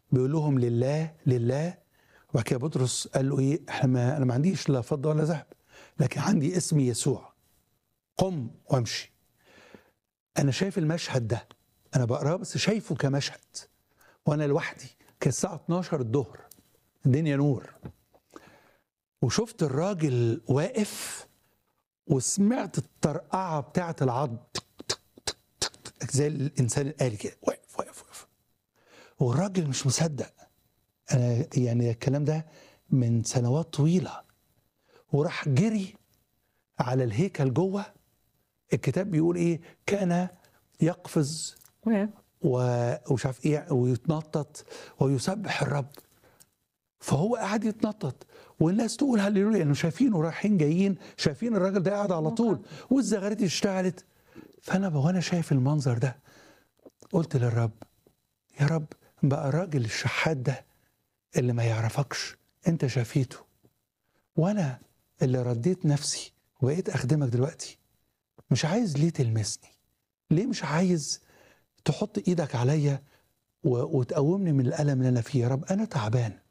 بيقول لهم لله لله وبعد كده بطرس قال له ايه احنا ما انا ما عنديش لا فضه ولا ذهب لكن عندي اسم يسوع قم وامشي انا شايف المشهد ده انا بقراه بس شايفه كمشهد وانا لوحدي كان الساعه 12 الظهر الدنيا نور وشفت الراجل واقف وسمعت الطرقعه بتاعه العظم تك تك تك تك تك زي الانسان الآلي كده واقف واقف واقف والراجل مش مصدق انا يعني الكلام ده من سنوات طويله وراح جري على الهيكل جوه الكتاب بيقول ايه كان يقفز و- ومش عارف ايه ويتنطط ويسبح الرب فهو قاعد يتنطط والناس تقول هللويا لانه شايفينه رايحين جايين شايفين الراجل ده قاعد على طول والزغاريت اشتغلت فانا وانا شايف المنظر ده قلت للرب يا رب بقى الراجل الشحات ده اللي ما يعرفكش انت شافيته وانا اللي رديت نفسي وبقيت اخدمك دلوقتي مش عايز ليه تلمسني ليه مش عايز تحط ايدك عليا و- وتقومني من الالم اللي انا فيه يا رب انا تعبان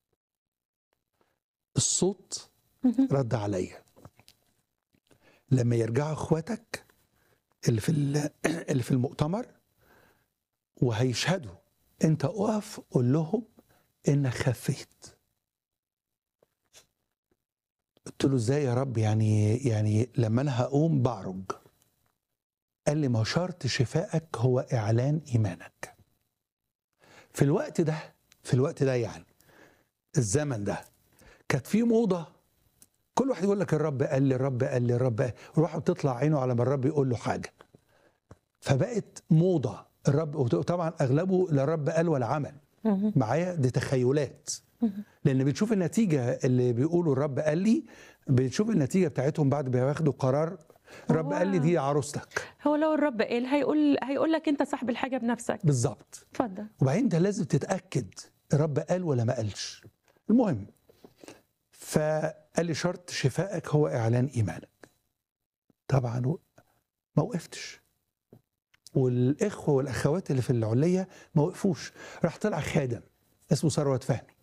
الصوت رد عليا لما يرجعوا اخواتك اللي في ال- اللي في المؤتمر وهيشهدوا انت اقف قول لهم انك خفيت قلت له ازاي يا رب يعني يعني لما انا هقوم بعرج قال لي ما شرط شفائك هو اعلان ايمانك في الوقت ده في الوقت ده يعني الزمن ده كانت في موضه كل واحد يقول لك الرب قال لي الرب قال لي الرب قال وراح بتطلع عينه على ما الرب يقول له حاجه فبقت موضه الرب وطبعا اغلبه لا الرب قال ولا عمل معايا دي تخيلات لان بتشوف النتيجه اللي بيقولوا الرب قال لي بتشوف النتيجه بتاعتهم بعد ما ياخدوا قرار الرب قال لي دي عروستك هو لو الرب قال هيقول هيقول لك انت صاحب الحاجه بنفسك بالظبط اتفضل وبعدين انت لازم تتاكد الرب قال ولا ما قالش المهم فقال لي شرط شفائك هو اعلان ايمانك طبعا و- ما وقفتش والاخوه والاخوات اللي في العليه ما وقفوش راح طلع خادم اسمه ثروت فهمي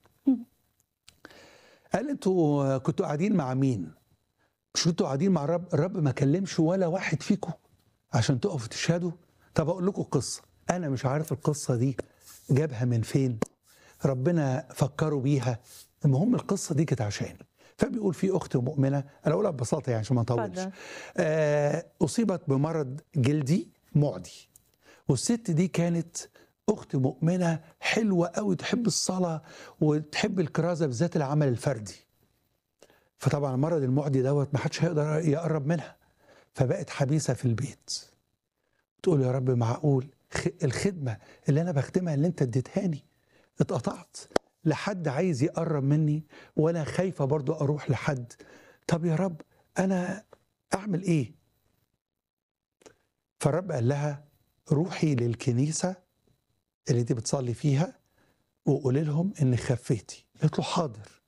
قال انتوا كنتوا قاعدين مع مين مش كنتوا قاعدين مع الرب الرب ما كلمش ولا واحد فيكم عشان تقفوا تشهدوا طب اقول لكم قصه انا مش عارف القصه دي جابها من فين ربنا فكروا بيها المهم القصه دي كانت عشاني فبيقول في اخت مؤمنه انا اقولها ببساطه يعني عشان ما نطولش اتفضل. آه اصيبت بمرض جلدي معدي والست دي كانت اخت مؤمنه حلوه قوي تحب الصلاه وتحب الكرازه بالذات العمل الفردي فطبعا المرض المعدي دوت ما حدش هيقدر يقرب منها فبقت حبيسه في البيت تقول يا رب معقول خ- الخدمه اللي انا بخدمها اللي انت اديتهاني اتقطعت لحد عايز يقرب مني وانا خايفه برضو اروح لحد طب يا رب انا اعمل ايه فالرب قال لها روحي للكنيسه اللي انت بتصلي فيها وقولي لهم انك خفيتي قالت له حاضر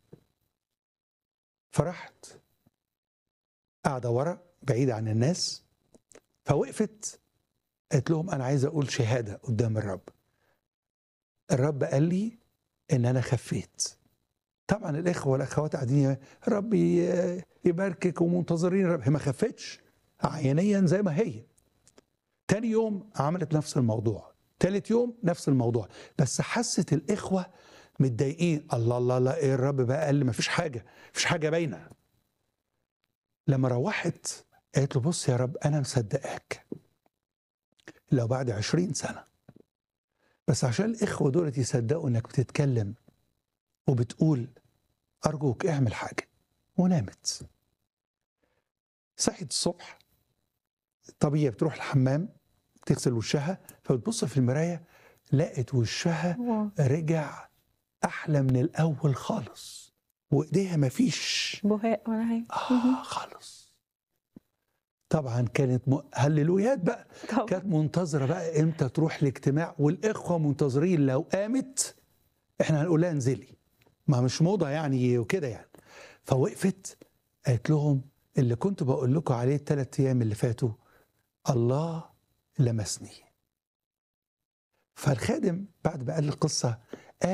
فرحت قاعده ورا بعيده عن الناس فوقفت قالت لهم انا عايزه اقول شهاده قدام الرب الرب قال لي ان انا خفيت طبعا الاخوه والاخوات قاعدين الرب ي- يباركك ومنتظرين الرب هي ما خفتش عينيا زي ما هي تاني يوم عملت نفس الموضوع تالت يوم نفس الموضوع بس حست الاخوه متضايقين الله الله لا ايه الرب بقى قال لي ما فيش حاجه مفيش حاجه باينه لما روحت قالت له بص يا رب انا مصدقاك لو بعد عشرين سنه بس عشان الاخوه دول يصدقوا انك بتتكلم وبتقول ارجوك اعمل حاجه ونامت صحيت الصبح طبيعي بتروح الحمام تغسل وشها فبتبص في المرايه لقت وشها واو. رجع احلى من الاول خالص وايديها مفيش بهاء ولا حاجه آه خالص طبعا كانت م... هللويات بقى طبعا. كانت منتظره بقى امتى تروح الاجتماع والاخوه منتظرين لو قامت احنا هنقول لها انزلي ما مش موضه يعني وكده يعني فوقفت قالت لهم اللي كنت بقول لكم عليه الثلاث ايام اللي فاتوا الله لمسني فالخادم بعد ما قال القصه